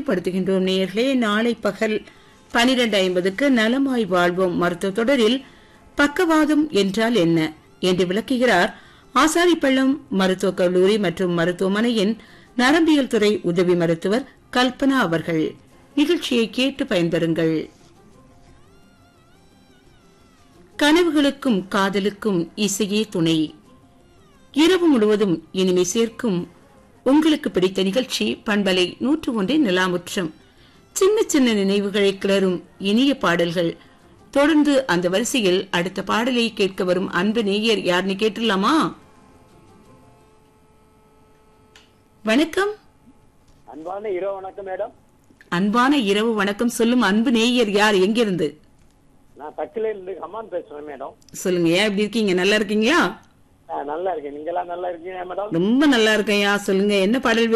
நினைவுபடுத்துகின்றோம் நேயர்களே நாளை பகல் பனிரெண்டு ஐம்பதுக்கு நலமாய் வாழ்வோம் மருத்துவ தொடரில் பக்கவாதம் என்றால் என்ன என்று விளக்குகிறார் ஆசாரிப்பள்ளம் மருத்துவக் கல்லூரி மற்றும் மருத்துவமனையின் நரம்பியல் துறை உதவி மருத்துவர் கல்பனா அவர்கள் நிகழ்ச்சியை கேட்டு பயன்பெறுங்கள் கனவுகளுக்கும் காதலுக்கும் இசையே துணை இரவு முழுவதும் இனிமை சேர்க்கும் உங்களுக்கு பிடித்த நிகழ்ச்சி பண்பலை நூற்று ஒன்றின் நிலாமுற்றம் சின்ன சின்ன நினைவுகளை கிளறும் இனிய பாடல்கள் தொடர்ந்து அந்த வரிசையில் அடுத்த பாடலை கேட்க வரும் அன்பு நேயர் யாருன்னு கேட்டுடலாமா வணக்கம் அன்பான இரவு வணக்கம் மேடம் அன்பான இரவு வணக்கம் சொல்லும் அன்பு நேயர் யார் எங்கிருந்து நான் தக்கில இருந்து அம்மான் பேசுறேன் மேடம் சொல்லுங்க ஏன் எப்படி இருக்கீங்க நல்லா இருக்கீங்களா ஆ, நல்லா இருக்கேன் நீங்க எல்லாம் நல்லா இருக்கீங்க மேடம் ரொம்ப நல்லா இருக்கேன்யா சொல்லுங்க என்ன பாடல்